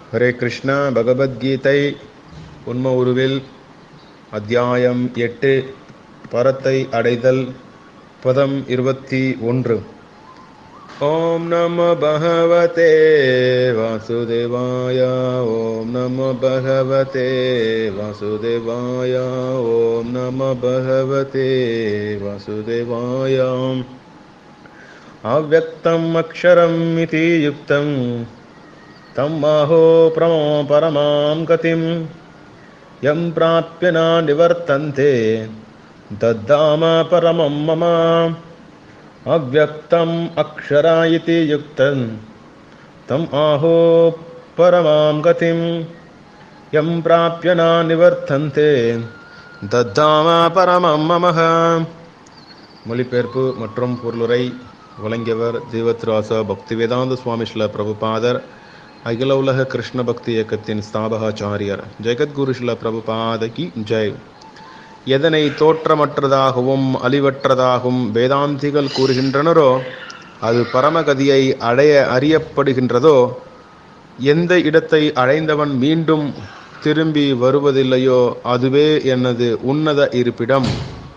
ஹரே கிருஷ்ணா பகவத்கீதை உண்ம உருவில் அத்தியாயம் எட்டு பரத்தை அடைதல் பதம் இருபத்தி ஒன்று ஓம் நம பகவதே வாசுதேவாய ஓம் நம பகவதே வாசுதேவாய ஓம் நம பகவதே வாசுதேவாயாம் अव्यक्तम् अक्षरम् इति युक्तम् तम् आहो प्रमो परमां गतिं यं प्राप्य न निवर्तन्ते दद्धाम परमं मम अव्यक्तम् अक्षर इति युक्तं तम् आहो परमां गतिं यं प्राप्य न निवर्तन्ते दद्धाम परमं ममः மொழிபெயர்ப்பு மற்றும் பொருளுரை வழங்கியவர் ஜீவத்ராசா பக்தி வேதாந்த சுவாமி ஸ்ல பிரபுபாதர் அகில உலக கிருஷ்ண பக்தி இயக்கத்தின் ஸ்தாபகாச்சாரியர் ஜெகத்குரு ஸ்ல பிரபுபாத கி ஜெய் எதனை தோற்றமற்றதாகவும் அழிவற்றதாகவும் வேதாந்திகள் கூறுகின்றனரோ அது பரமகதியை அடைய அறியப்படுகின்றதோ எந்த இடத்தை அடைந்தவன் மீண்டும் திரும்பி வருவதில்லையோ அதுவே எனது உன்னத இருப்பிடம்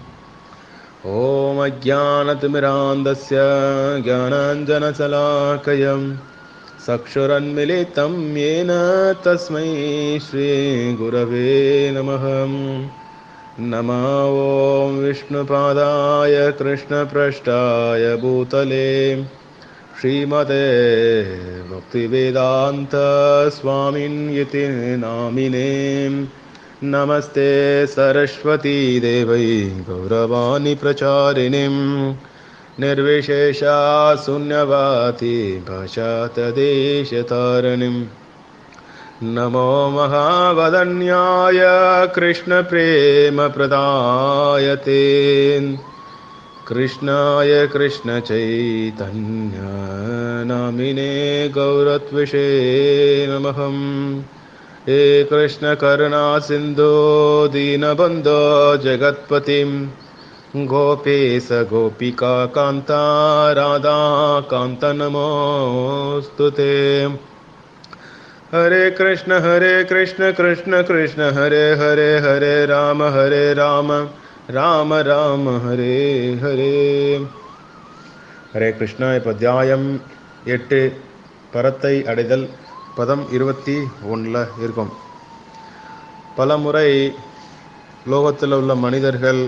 ॐ अज्ञानतिमिरान्धस्य ज्ञानाञ्जनशलाकयं चक्षुरन्मिलितं येन तस्मै श्रीगुरवे नमः नमः ॐ विष्णुपादाय कृष्णपृष्ठाय भूतले श्रीमते भक्तिवेदान्तस्वामिन् इति नामिने नमस्ते सरस्वती देवै गौरवाणि प्रचारिणीं निर्विशेषा शून्यवाति भाषातदेशतारिणीं नमो महावदन्याय कृष्णप्रेमप्रदायते कृष्णाय कृष्णचैतन्यनामिने गौरत्विषे नमः हे कृष्णकरुणा सिन्धो दीनबन्धो जगत्पतिं गोपेश गोपिका कान्ता राधा कान्त नमोऽस्तु ते हरे कृष्ण हरे कृष्ण कृष्ण कृष्ण हरे हरे हरे राम हरे राम राम राम हरे हरे ஹரே கிருஷ்ணா இப்போ அத்தியாயம் எட்டு பரத்தை அடைதல் பதம் இருபத்தி ஒன்றில் இருக்கும் பல முறை லோகத்தில் உள்ள மனிதர்கள்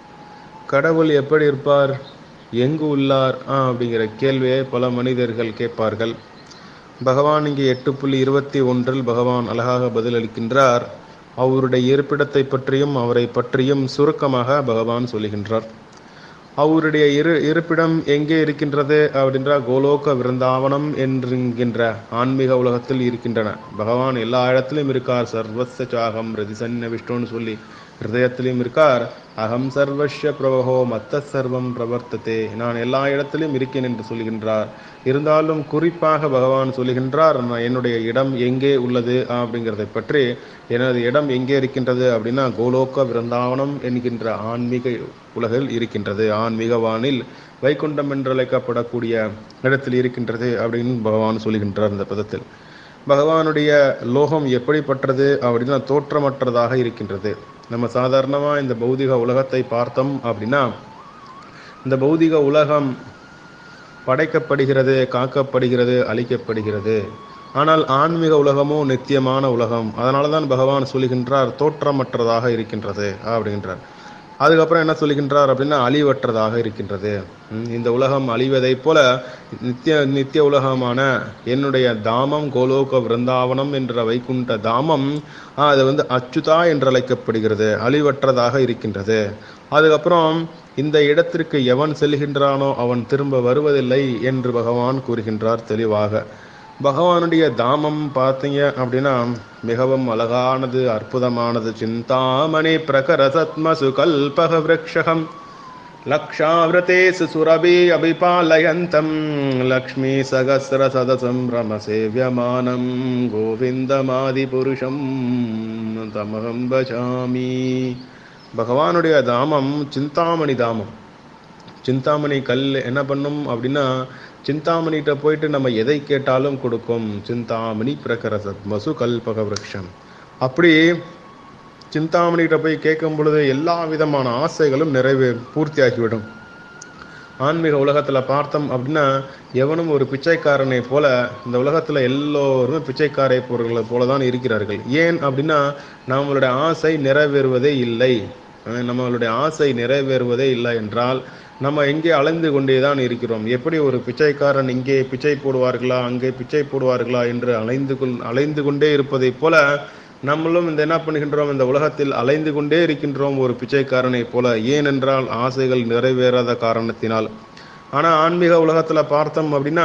கடவுள் எப்படி இருப்பார் எங்கு உள்ளார் அப்படிங்கிற கேள்வியை பல மனிதர்கள் கேட்பார்கள் பகவான் இங்கே எட்டு புள்ளி இருபத்தி ஒன்றில் பகவான் அழகாக பதிலளிக்கின்றார் அவருடைய இருப்பிடத்தை பற்றியும் அவரை பற்றியும் சுருக்கமாக பகவான் சொல்லுகின்றார் அவருடைய இரு இருப்பிடம் எங்கே இருக்கின்றது அப்படின்ற கோலோக விருந்தாவனம் என்கின்ற ஆன்மீக உலகத்தில் இருக்கின்றன பகவான் எல்லா இடத்திலும் இருக்கார் சர்வச சாகம் ரதிசன்ன விஷ்ணுன்னு சொல்லி ஹிருதயத்திலும் இருக்கார் அகம் சர்வஸ்ய பிரபகோ மத்த சர்வம் பிரவர்த்ததே நான் எல்லா இடத்திலும் இருக்கேன் என்று சொல்கின்றார் இருந்தாலும் குறிப்பாக பகவான் சொல்லுகின்றார் நான் என்னுடைய இடம் எங்கே உள்ளது அப்படிங்கிறதை பற்றி எனது இடம் எங்கே இருக்கின்றது அப்படின்னா கோலோக விருந்தாவனம் என்கின்ற ஆன்மீக உலகில் இருக்கின்றது ஆன்மீக வானில் வைகுண்டம் என்று அழைக்கப்படக்கூடிய இடத்தில் இருக்கின்றது அப்படின்னு பகவான் சொல்லுகின்றார் இந்த பதத்தில் பகவானுடைய லோகம் எப்படிப்பட்டது அப்படின்னா தோற்றமற்றதாக இருக்கின்றது நம்ம சாதாரணமாக இந்த பௌதிக உலகத்தை பார்த்தோம் அப்படின்னா இந்த பௌதிக உலகம் படைக்கப்படுகிறது காக்கப்படுகிறது அழிக்கப்படுகிறது ஆனால் ஆன்மீக உலகமோ நித்தியமான உலகம் அதனால தான் பகவான் சொல்லுகின்றார் தோற்றமற்றதாக இருக்கின்றது அப்படின்றார் அதுக்கப்புறம் என்ன சொல்லுகின்றார் அப்படின்னா அழிவற்றதாக இருக்கின்றது இந்த உலகம் அழிவதைப் போல நித்திய நித்திய உலகமான என்னுடைய தாமம் கோலோக விருந்தாவனம் என்ற வைகுண்ட தாமம் அது வந்து அச்சுதா என்று அழைக்கப்படுகிறது அழிவற்றதாக இருக்கின்றது அதுக்கப்புறம் இந்த இடத்திற்கு எவன் செல்கின்றானோ அவன் திரும்ப வருவதில்லை என்று பகவான் கூறுகின்றார் தெளிவாக பகவானுடைய தாமம் பார்த்தீங்க அப்படின்னா மிகவும் அழகானது அற்புதமானது சிந்தாமணி பிரகர சத்ம சுகல்பக விரக்ஷகம் லக்ஷாவிரதேசு சுரபி அபிபாலயந்தம் லக்ஷ்மி சகசிர சதசம் ரம சேவியமானம் கோவிந்தமாதி புருஷம் தமகம் பஜாமி பகவானுடைய தாமம் சிந்தாமணி தாமம் சிந்தாமணி கல் என்ன பண்ணும் அப்படின்னா சிந்தாமணிகிட்ட போயிட்டு நம்ம எதை கேட்டாலும் கொடுக்கும் சிந்தாமணி பிரகரசத் மசு கல்பக விரக்ஷம் அப்படி சிந்தாமணிகிட்ட போய் கேட்கும் பொழுது எல்லா விதமான ஆசைகளும் நிறைவே பூர்த்தியாகிவிடும் ஆன்மீக உலகத்தில் பார்த்தோம் அப்படின்னா எவனும் ஒரு பிச்சைக்காரனை போல இந்த உலகத்தில் எல்லோருமே பிச்சைக்காரை பொருள்களை போல தான் இருக்கிறார்கள் ஏன் அப்படின்னா நம்மளுடைய ஆசை நிறைவேறுவதே இல்லை அஹ் நம்மளுடைய ஆசை நிறைவேறுவதே இல்லை என்றால் நம்ம எங்கே அலைந்து கொண்டே தான் இருக்கிறோம் எப்படி ஒரு பிச்சைக்காரன் இங்கே பிச்சை போடுவார்களா அங்கே பிச்சை போடுவார்களா என்று அலைந்து கொள் அலைந்து கொண்டே இருப்பதைப் போல நம்மளும் இந்த என்ன பண்ணுகின்றோம் இந்த உலகத்தில் அலைந்து கொண்டே இருக்கின்றோம் ஒரு பிச்சைக்காரனை போல ஏனென்றால் ஆசைகள் நிறைவேறாத காரணத்தினால் ஆனா ஆன்மீக உலகத்துல பார்த்தோம் அப்படின்னா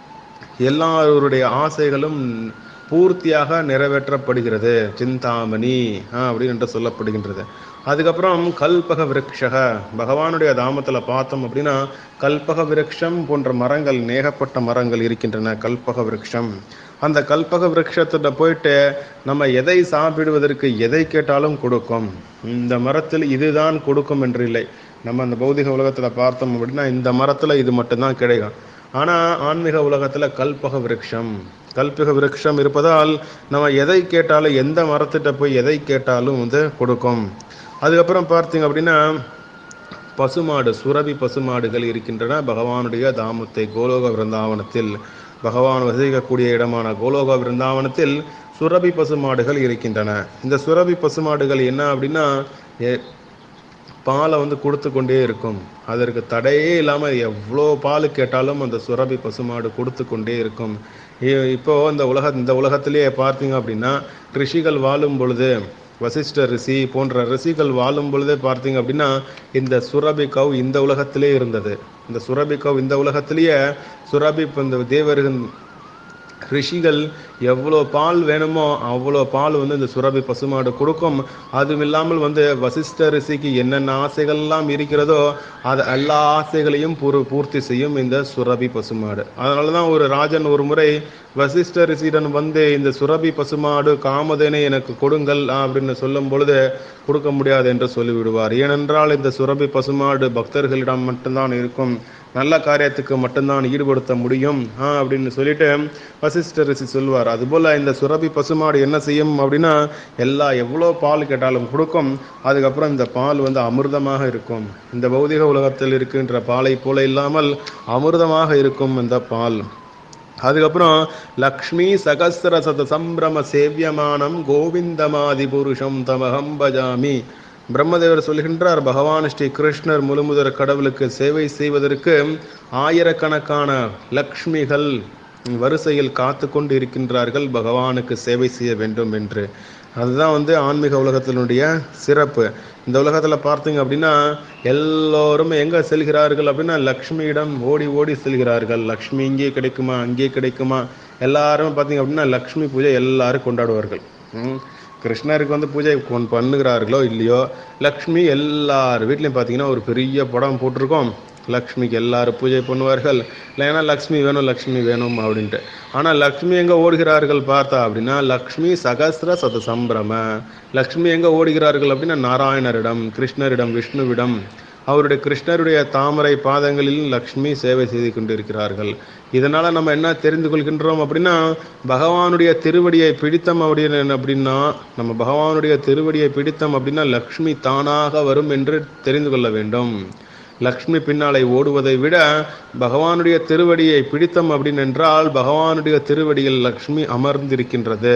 எல்லாருடைய ஆசைகளும் பூர்த்தியாக நிறைவேற்றப்படுகிறது சிந்தாமணி ஆ, அப்படின்னு என்று சொல்லப்படுகின்றது அதுக்கப்புறம் கல்பக விரக்ஷக பகவானுடைய தாமத்துல பார்த்தோம் அப்படின்னா கல்பக விரக்ஷம் போன்ற மரங்கள் நேகப்பட்ட மரங்கள் இருக்கின்றன கல்பக விரக்ஷம் அந்த கல்பக விரக்ஷத்திட்ட போயிட்டு நம்ம எதை சாப்பிடுவதற்கு எதை கேட்டாலும் கொடுக்கும் இந்த மரத்தில் இதுதான் கொடுக்கும் என்று இல்லை நம்ம அந்த பௌதிக உலகத்துல பார்த்தோம் அப்படின்னா இந்த மரத்துல இது மட்டும்தான் கிடைக்கும் ஆனா ஆன்மீக உலகத்துல கல்பக விருட்சம் கல்பக விருட்சம் இருப்பதால் நம்ம எதை கேட்டாலும் எந்த மரத்திட்ட போய் எதை கேட்டாலும் வந்து கொடுக்கும் அதுக்கப்புறம் பார்த்தீங்க அப்படின்னா பசுமாடு சுரபி பசுமாடுகள் இருக்கின்றன பகவானுடைய தாமத்தை கோலோக விருந்தாவனத்தில் பகவான் வசிக்கக்கூடிய இடமான கோலோக விருந்தாவனத்தில் சுரபி பசுமாடுகள் இருக்கின்றன இந்த சுரபி பசுமாடுகள் என்ன அப்படின்னா எ- பாலை வந்து கொடுத்து கொண்டே இருக்கும் அதற்கு தடையே இல்லாமல் எவ்வளோ பால் கேட்டாலும் அந்த சுரபி பசுமாடு கொடுத்து கொண்டே இருக்கும் இ- இப்போ இந்த உலக இந்த உலகத்திலேயே பார்த்தீங்க அப்படின்னா ரிஷிகள் வாழும் பொழுது வசிஷ்ட ரிஷி போன்ற ரிஷிகள் வாழும் பொழுதே பார்த்தீங்க அப்படின்னா இந்த சுரபி கவ் இந்த உலகத்திலே இருந்தது இந்த சுரபி கவ் இந்த உலகத்திலேயே சுரபி இப்ப இந்த தேவர்கள் ரிஷிகள் எவ்வளோ பால் வேணுமோ அவ்வளோ பால் வந்து இந்த சுரபி பசுமாடு கொடுக்கும் அதுவும் இல்லாமல் வந்து வசிஷ்ட ரிஷிக்கு என்னென்ன ஆசைகள்லாம் இருக்கிறதோ அது எல்லா ஆசைகளையும் பூர் பூர்த்தி செய்யும் இந்த சுரபி பசுமாடு அதனால தான் ஒரு ராஜன் ஒரு முறை வசிஷ்ட ரிஷிடன் வந்து இந்த சுரபி பசுமாடு காமதேனை எனக்கு கொடுங்கள் அப்படின்னு சொல்லும் பொழுது கொடுக்க முடியாது என்று சொல்லிவிடுவார் ஏனென்றால் இந்த சுரபி பசுமாடு பக்தர்களிடம் மட்டும்தான் இருக்கும் நல்ல காரியத்துக்கு மட்டும்தான் ஈடுபடுத்த முடியும் ஆ அப்படின்னு சொல்லிட்டு வசிஷ்ட ரிஷி சொல்வார் அதுபோல இந்த சுரபி பசுமாடு என்ன செய்யும் அப்படின்னா எல்லா எவ்வளோ பால் கேட்டாலும் கொடுக்கும் அதுக்கப்புறம் இந்த பால் வந்து அமிர்தமாக இருக்கும் இந்த பௌதிக உலகத்தில் இருக்கின்ற பாலை போல இல்லாமல் அமிர்தமாக இருக்கும் இந்த பால் அதுக்கப்புறம் லக்ஷ்மி சகஸ்ர சத சம்பிரம சேவியமானம் கோவிந்தமாதி புருஷம் தமகம் பஜாமி பிரம்மதேவர் சொல்கின்றார் பகவான் ஸ்ரீ கிருஷ்ணர் முழுமுதற் கடவுளுக்கு சேவை செய்வதற்கு ஆயிரக்கணக்கான லக்ஷ்மிகள் வரிசையில் காத்து கொண்டு இருக்கின்றார்கள் பகவானுக்கு சேவை செய்ய வேண்டும் என்று அதுதான் வந்து ஆன்மீக உலகத்தினுடைய சிறப்பு இந்த உலகத்தில் பார்த்தீங்க அப்படின்னா எல்லோரும் எங்கே செல்கிறார்கள் அப்படின்னா லக்ஷ்மியிடம் ஓடி ஓடி செல்கிறார்கள் லக்ஷ்மி இங்கே கிடைக்குமா அங்கே கிடைக்குமா எல்லாரும் பார்த்தீங்க அப்படின்னா லக்ஷ்மி பூஜை எல்லாரும் கொண்டாடுவார்கள் ம். கிருஷ்ணருக்கு வந்து பூஜை கொண்- பண்ணுகிறார்களோ இல்லையோ லக்ஷ்மி எல்லார் வீட்லையும் பார்த்தீங்கன்னா ஒரு பெரிய படம் போட்டிருக்கோம் லக்ஷ்மிக்கு எல்லாரும் பூஜை பண்ணுவார்கள் இல்லைன்னா லக்ஷ்மி வேணும் லக்ஷ்மி வேணும் அப்படின்ட்டு ஆனால் லக்ஷ்மி எங்கே ஓடுகிறார்கள் பார்த்தா அப்படின்னா லக்ஷ்மி சகஸ்ர சத சம்பிரம லக்ஷ்மி எங்கே ஓடுகிறார்கள் அப்படின்னா நாராயணரிடம் கிருஷ்ணரிடம் விஷ்ணுவிடம் அவருடைய கிருஷ்ணருடைய தாமரை பாதங்களில் லக்ஷ்மி சேவை செய்து கொண்டிருக்கிறார்கள் இதனால நம்ம என்ன தெரிந்து கொள்கின்றோம் அப்படின்னா பகவானுடைய திருவடியை பிடித்தம் அப்படின்னு அப்படின்னா நம்ம பகவானுடைய திருவடியை பிடித்தம் அப்படின்னா லக்ஷ்மி தானாக வரும் என்று தெரிந்து கொள்ள வேண்டும் லக்ஷ்மி பின்னாலே ஓடுவதை விட பகவானுடைய திருவடியை பிடித்தம் அப்படின்னு என்றால் பகவானுடைய திருவடியில் லக்ஷ்மி அமர்ந்திருக்கின்றது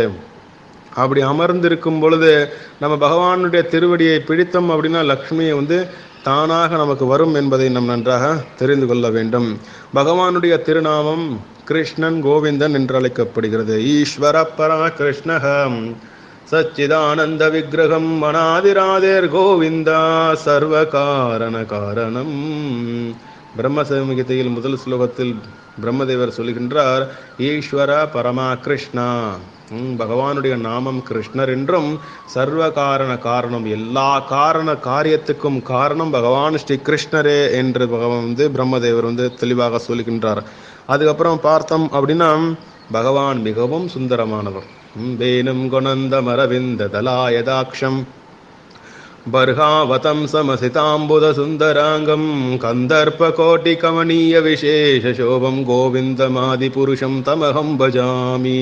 அப்படி அமர்ந்திருக்கும் பொழுது நம்ம பகவானுடைய திருவடியை பிடித்தோம் அப்படின்னா லக்ஷ்மியை வந்து தானாக நமக்கு வரும் என்பதை நாம் நன்றாக தெரிந்து கொள்ள வேண்டும் பகவானுடைய திருநாமம் கிருஷ்ணன் கோவிந்தன் என்று அழைக்கப்படுகிறது ஈஸ்வர பரா கிருஷ்ணகம் சச்சிதானந்த விக்கிரகம் மனாதிராதேர் கோவிந்தா சர்வ காரண காரணம் பிரம்ம சங்கீதையில் முதல் ஸ்லோகத்தில் பிரம்மதேவர் சொல்கின்றார் ஈஸ்வர பரமா கிருஷ்ணா ம், பகவானுடைய நாமம் கிருஷ்ணர் என்றும் சர்வ காரண காரணம் எல்லா காரண காரியத்துக்கும் காரணம் பகவான் ஸ்ரீ கிருஷ்ணரே என்று பகவான் வந்து பிரம்மதேவர் வந்து தெளிவாக சொல்கின்றார் அதுக்கப்புறம் பார்த்தோம் அப்படின்னா பகவான் மிகவும் சுந்தரமானவர் ம், வேணும் கொணந்த மரவிந்த தலாயதாட்சம் बर्हावतं समसिताम्बुदसुन्दराङ्गं कन्दर्पकोटिकमनीयविशेषशोभं கோவிந்தமாதிபுருஷம் தமகம் பஜாமி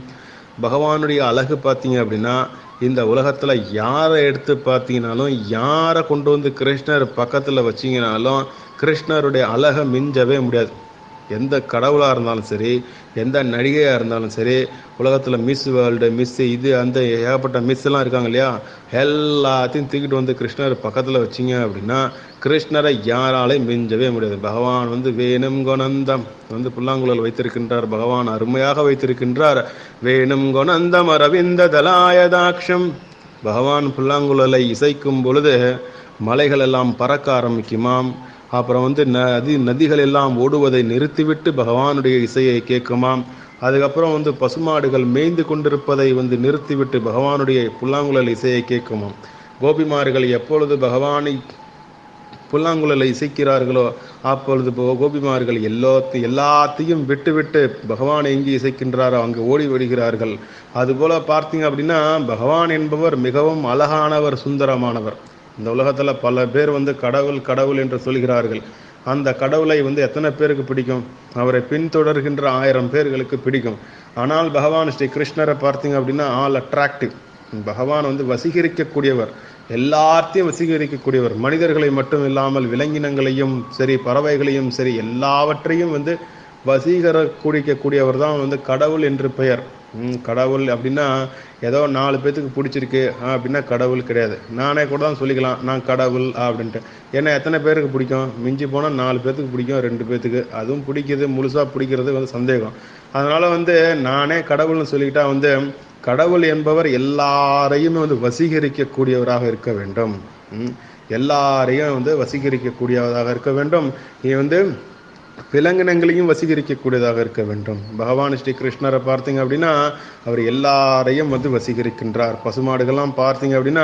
பகவானுடைய அழகு பார்த்தீங்க அப்படின்னா இந்த உலகத்தில் யாரை எடுத்து பார்த்தீங்கனாலும் யாரை கொண்டு வந்து கிருஷ்ணர் பக்கத்தில் வச்சிங்கனாலும் கிருஷ்ணருடைய அழகை மிஞ்சவே முடியாது எந்த கடவுளாக இருந்தாலும் சரி எந்த நடிகையாக இருந்தாலும் சரி உலகத்தில் மிஸ் வேர்ல்டு மிஸ் இது அந்த ஏகப்பட்ட மிஸ் எல்லாம் இருக்காங்க இல்லையா எல்லாத்தையும் தூக்கிட்டு வந்து கிருஷ்ணர் பக்கத்தில் வச்சிங்க அப்படின்னா கிருஷ்ணரை யாராலையும் மிஞ்சவே முடியாது பகவான் வந்து வேணும் குணந்தம் வந்து புல்லாங்குழல் வைத்திருக்கின்றார் பகவான் அருமையாக வைத்திருக்கின்றார் வேணும் குணந்தம் அரவிந்த தலாயதாட்சம் பகவான் புல்லாங்குழலை இசைக்கும் பொழுது மலைகள் எல்லாம் பறக்க ஆரம்பிக்குமாம் அப்புறம் வந்து நதி நதிகள் எல்லாம் ஓடுவதை நிறுத்திவிட்டு பகவானுடைய இசையை கேட்குமாம் அதுக்கப்புறம் வந்து பசுமாடுகள் மேய்ந்து கொண்டிருப்பதை வந்து நிறுத்திவிட்டு பகவானுடைய புல்லாங்குழல் இசையை கேட்குமாம் கோபிமார்கள் எப்பொழுது பகவானை புல்லாங்குழலை இசைக்கிறார்களோ அப்பொழுது போ- கோபிமார்கள் எல்லாத்தையும் எல்லாத்தையும் விட்டு விட்டு பகவான் எங்கே இசைக்கின்றாரோ அங்கே ஓடி விடுகிறார்கள் அதுபோல பார்த்தீங்க அப்படின்னா பகவான் என்பவர் மிகவும் அழகானவர் சுந்தரமானவர் இந்த உலகத்துல பல பேர் வந்து கடவுள் கடவுள் என்று சொல்கிறார்கள் அந்த கடவுளை வந்து எத்தனை பேருக்கு பிடிக்கும் அவரை பின்தொடர்கின்ற ஆயிரம் பேர்களுக்கு பிடிக்கும் ஆனால் பகவான் ஸ்ரீ கிருஷ்ணரை பார்த்தீங்க அப்படின்னா ஆல் அட்ராக்டிவ் பகவான் வந்து வசீகரிக்கக்கூடியவர் எல்லாத்தையும் வசீகரிக்கக்கூடியவர் மனிதர்களை மட்டும் இல்லாமல் விலங்கினங்களையும் சரி பறவைகளையும் சரி எல்லாவற்றையும் வந்து வசீகர குடிக்கக்கூடியவர் தான் வந்து கடவுள் என்று பெயர் ம், கடவுள் அப்படின்னா ஏதோ நாலு பேத்துக்கு பிடிச்சிருக்கு ஆ, அப்படின்னா கடவுள் கிடையாது நானே கூட தான் சொல்லிக்கலாம் நான் கடவுள் ஆ, அப்படின்ட்டு ஏன்னா எத்தனை பேருக்கு பிடிக்கும் மிஞ்சி போனால் நாலு பேத்துக்கு பிடிக்கும் ரெண்டு பேத்துக்கு அதுவும் பிடிக்குது முழுசா பிடிக்கிறது வந்து சந்தேகம் அதனால வந்து நானே கடவுள்னு சொல்லிக்கிட்டா வந்து கடவுள் என்பவர் எல்லாரையுமே வந்து வசீகரிக்கக்கூடியவராக இருக்க வேண்டும் ம், எல்லாரையும் வந்து வசீகரிக்கக்கூடியவராக இருக்க வேண்டும் இது வந்து விலங்கினங்களையும் வசீகரிக்கக்கூடியதாக இருக்க வேண்டும் பகவான் ஸ்ரீ கிருஷ்ணரை பார்த்தீங்க அப்படின்னா அவர் எல்லாரையும் வந்து வசீகரிக்கின்றார் பசுமாடுகள்லாம் பார்த்தீங்க அப்படின்னா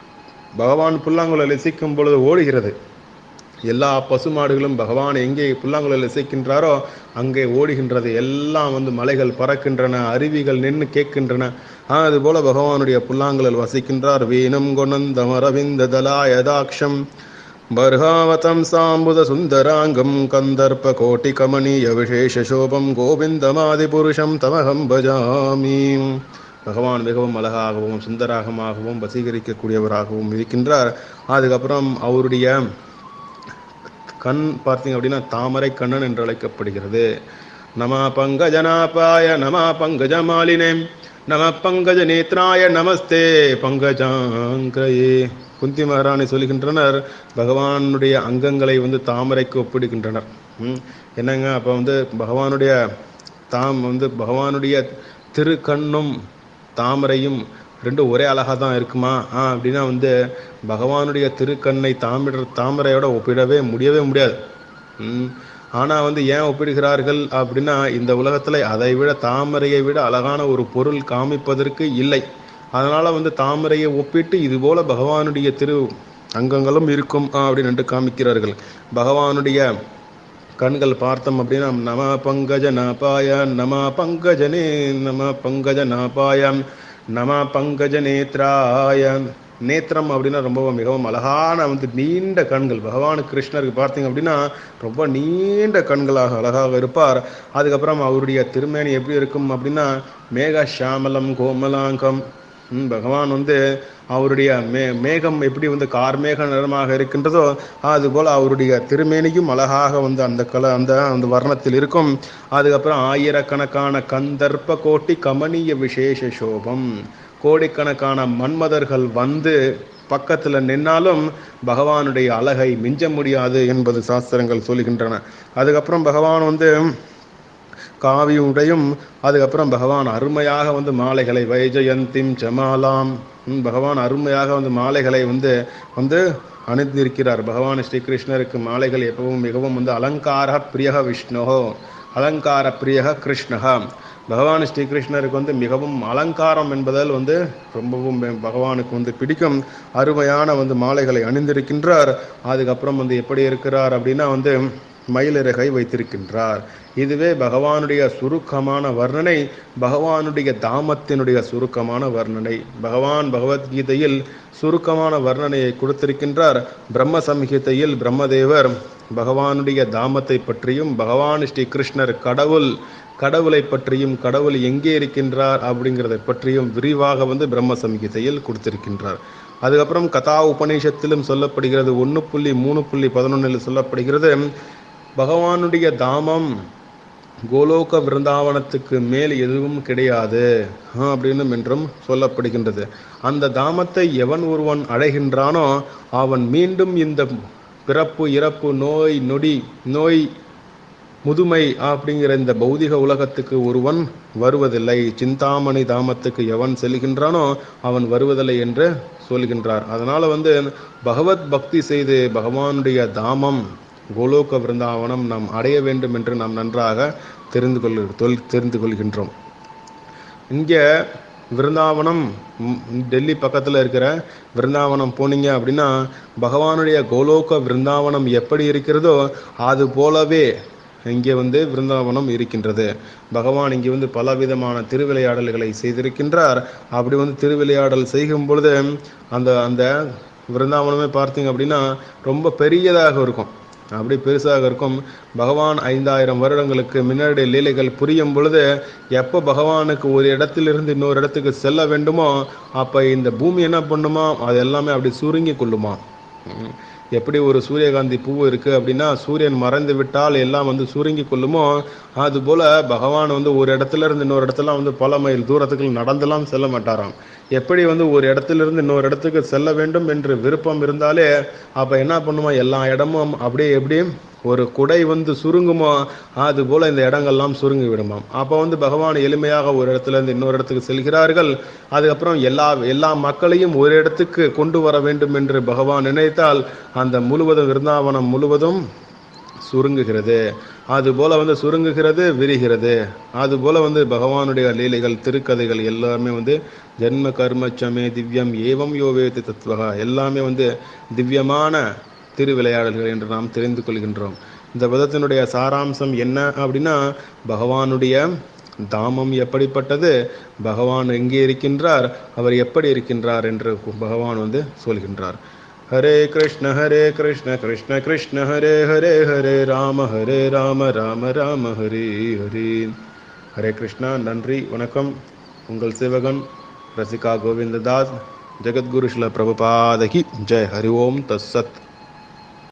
பகவான் புல்லாங்குழல் இசைக்கும் பொழுது ஓடுகிறது எல்லா பசுமாடுகளும் பகவான் எங்கே புல்லாங்குழல் இசைக்கின்றாரோ அங்கே ஓடுகின்றது எல்லாம் வந்து மலைகள் பறக்கின்றன அருவிகள் நின்று கேட்கின்றன ஆஹ், அதுபோல பகவானுடைய புல்லாங்குழல் வசிக்கின்றார் வீணம் கொணந்தமரவிந்த தலாயதாட்சம் பர்ஹாவதம் சாம்புத சுந்தராங்கம் கந்தர்ப்ப கோட்டி கமனீய விசேஷ சோபம் கோவிந்தமாதிபுருஷம் தமகம் பஜாமி பகவான் மிகவும் அழகாகவும் சுந்தராகமாகவும் வசீகரிக்கக்கூடியவராகவும் இருக்கின்றார் அதுக்கப்புறம் அவருடைய கண் பார்த்தீங்க அப்படின்னா தாமரை கண்ணன் என்று அழைக்கப்படுகிறது நம பங்கஜனாபாய நம பங்கஜமாலினே நம பங்கஜ நேத்ராய நமஸ்தே பங்கஜாங்கிரயே குந்தி மகாராணி சொல்கின்றனர் பகவானுடைய அங்கங்களை வந்து தாமரைக்கு ஒப்பிடுகின்றனர் ம், என்னங்க அப்போ வந்து பகவானுடைய தாம் வந்து பகவானுடைய திருக்கண்ணும் தாமரையும் ரெண்டும் ஒரே அழகாக தான் இருக்குமா ஆ அப்படின்னா வந்து பகவானுடைய திருக்கண்ணை தாமிர தாமரையோட ஒப்பிடவே முடியவே முடியாது ம் ஆனால் வந்து ஏன் ஒப்பிடுகிறார்கள் அப்படின்னா இந்த உலகத்தில் அதை விட தாமரையை விட அழகான ஒரு பொருள் காமிப்பதற்கு இல்லை அதனால வந்து தாமரையை ஒப்பிட்டு இதுபோல பகவானுடைய திரு அங்கங்களும் இருக்கும் ஆ, அப்படின்னு காமிக்கிறார்கள் பகவானுடைய கண்கள் பார்த்தோம் அப்படின்னா நம பங்கஜ நாபாய நம பங்கஜனே நம பங்கஜ நாபாயம் நம பங்கஜ நேத்ராய நேத்திரம் அப்படின்னா ரொம்ப மிகவும் அழகான வந்து நீண்ட கண்கள் பகவான் கிருஷ்ணருக்கு பார்த்தீங்க அப்படின்னா ரொம்ப நீண்ட கண்களாக அழகாக இருப்பார் அதுக்கப்புறம் அவருடைய திருமேனி எப்படி இருக்கும் அப்படின்னா மேக ஷாமலம் கோமலாங்கம் ம், பகவான் வந்து அவருடைய மே மேகம் எப்படி வந்து கார்மேக நிறமாக இருக்கின்றதோ அதுபோல் அவருடைய திருமேனியும் அழகாக வந்து அந்த கல அந்த அந்த வர்ணத்தில் இருக்கும் அதுக்கப்புறம் ஆயிரக்கணக்கான கந்தர்ப்ப கோட்டி கமனீய விசேஷ சோபம் கோடிக்கணக்கான மன்மதர்கள் வந்து பக்கத்துல நின்னாலும் பகவானுடைய அழகை மிஞ்ச முடியாது என்பது சாஸ்திரங்கள் சொல்கின்றன அதுக்கப்புறம் பகவான் வந்து காவி உடையும் அதுக்கப்புறம் பகவான் அருமையாக வந்து மாலைகளை வைஜயந்திம் ஜமாலாம் ம், பகவான் அருமையாக வந்து மாலைகளை வந்து வந்து அணிந்திருக்கிறார் பகவான் ஸ்ரீ கிருஷ்ணருக்கு மாலைகள் எப்பவும் மிகவும் வந்து அலங்கார பிரியக விஷ்ணுஹோ அலங்கார பிரியக கிருஷ்ணஹா பகவான் ஸ்ரீ கிருஷ்ணருக்கு வந்து மிகவும் அலங்காரம் என்பதால் வந்து ரொம்பவும் பகவானுக்கு வந்து பிடிக்கும் அருமையான வந்து மாலைகளை அணிந்திருக்கின்றார் அதுக்கப்புறம் வந்து எப்படி இருக்கிறார் அப்படின்னா வந்து மயிலிறகை வைத்திருக்கின்றார் இதுவே பகவானுடைய சுருக்கமான வர்ணனை பகவானுடைய தாமத்தினுடைய சுருக்கமான வர்ணனை பகவான் பகவத்கீதையில் சுருக்கமான வர்ணனையை கொடுத்திருக்கின்றார் பிரம்ம சம்ஹிதையில் பிரம்மதேவர் பகவானுடைய தாமத்தை பற்றியும் பகவான் ஸ்ரீ கிருஷ்ணர் கடவுள் கடவுளை பற்றியும் கடவுள் எங்கே இருக்கின்றார் அப்படிங்கிறதை பற்றியும் விரிவாக வந்து பிரம்ம சம்ஹிதையில் கொடுத்திருக்கின்றார் அதுக்கப்புறம் கதா உபநிஷத்திலும் சொல்லப்படுகிறது ஒன்று புள்ளி மூணு புள்ளி பதினொன்றில் சொல்லப்படுகிறது பகவானுடைய தாமம் கோலோக விருந்தாவனத்துக்கு மேல் எதுவும் கிடையாது அப்படின்னு என்றும் சொல்லப்படுகின்றது அந்த தாமத்தை எவன் ஒருவன் அடைகின்றானோ அவன் மீண்டும் இந்த பிறப்பு இறப்பு நோய் நொடி நோய் முதுமை அப்படிங்கிற இந்த பௌதிக உலகத்துக்கு ஒருவன் வருவதில்லை சிந்தாமணி தாமத்துக்கு எவன் செல்கின்றானோ அவன் வருவதில்லை என்று சொல்கின்றார் அதனால வந்து பகவத் பக்தி செய்து பகவானுடைய தாமம் கோலோக விருந்தாவனம் நாம் அடைய வேண்டும் என்று நாம் நன்றாக தெரிந்து கொள் தொல் தெரிந்து கொள்கின்றோம் இங்கே விருந்தாவனம் டெல்லி பக்கத்தில் இருக்கிற விருந்தாவனம் போனீங்க அப்படின்னா பகவானுடைய கோலோக விருந்தாவனம் எப்படி இருக்கிறதோ அது போலவே இங்கே வந்து விருந்தாவனம் இருக்கின்றது பகவான் இங்கே வந்து பல விதமான திருவிளையாடல்களை செய்திருக்கின்றார் அப்படி வந்து திருவிளையாடல் செய்யும் பொழுது அந்த அந்த விருந்தாவனமே பார்த்தீங்க அப்படின்னா ரொம்ப பெரியதாக இருக்கும் அப்படி பெருசாக இருக்கும் பகவான் ஐந்தாயிரம் வருடங்களுக்கு முன்னாடி லீலைகள் புரியும் பொழுது எப்போ பகவானுக்கு ஒரு இடத்திலிருந்து இன்னொரு இடத்துக்கு செல்ல வேண்டுமோ அப்போ இந்த பூமி என்ன பண்ணுமா அது எல்லாமே அப்படி சுருங்கி கொள்ளுமா எப்படி ஒரு சூரியகாந்தி பூ இருக்கு அப்படின்னா சூரியன் மறைந்து விட்டால் எல்லாம் வந்து சுருங்கி கொள்ளுமோ அது போல பகவான் வந்து ஒரு இடத்துல இருந்து இன்னொரு இடத்துல வந்து பல மைல் தூரத்துக்கு நடந்தெல்லாம் செல்ல மாட்டாராம் எப்படி வந்து ஒரு இடத்திலிருந்து இன்னொரு இடத்துக்கு செல்ல வேண்டும் என்று விருப்பம் இருந்தாலே அப்ப என்ன பண்ணுமா எல்லா இடமும் அப்படியே எப்படி ஒரு குடை வந்து சுருங்குமோ அது போல இந்த இடங்கள்லாம் சுருங்கி விடுமாம் அப்போ வந்து பகவான் எளிமையாக ஒரு இடத்துல இருந்து இன்னொரு இடத்துக்கு செல்கிறார்கள் அதுக்கப்புறம் எல்லா எல்லா மக்களையும் ஒரு இடத்துக்கு கொண்டு வர வேண்டும் என்று பகவான் நினைத்தால் அந்த முழுவதும் விருந்தாவனம் முழுவதும் சுருங்குகிறது அது போல வந்து சுருங்குகிறது விரிகிறது அது போல வந்து பகவானுடைய லீலைகள் திருக்கதைகள் எல்லாமே வந்து ஜென்ம கர்மச்சமே திவ்யம் ஏவம் யோவேதி தத்துவகா எல்லாமே வந்து திவ்யமான திருவிளையாடல்கள் என்று நாம் தெரிந்து கொள்கின்றோம் இந்த பதத்தினுடைய சாராம்சம் என்ன அப்படின்னா பகவானுடைய தாமம் எப்படிப்பட்டது பகவான் எங்கே இருக்கின்றார் அவர் எப்படி இருக்கின்றார் என்று பகவான் வந்து சொல்கின்றார் ஹரே கிருஷ்ண ஹரே கிருஷ்ண கிருஷ்ண கிருஷ்ண ஹரே ஹரே ஹரே ராம ஹரே ராம ராம ராம ஹரே ஹரே ஹரே கிருஷ்ணா நன்றி வணக்கம் உங்கள் சேவகன் ரசிகா கோவிந்ததாஸ் ஜெகத்குரு ஸ்ல பிரபுபாதகி ஜெய் ஹரி ஓம் தஸ்ஸத்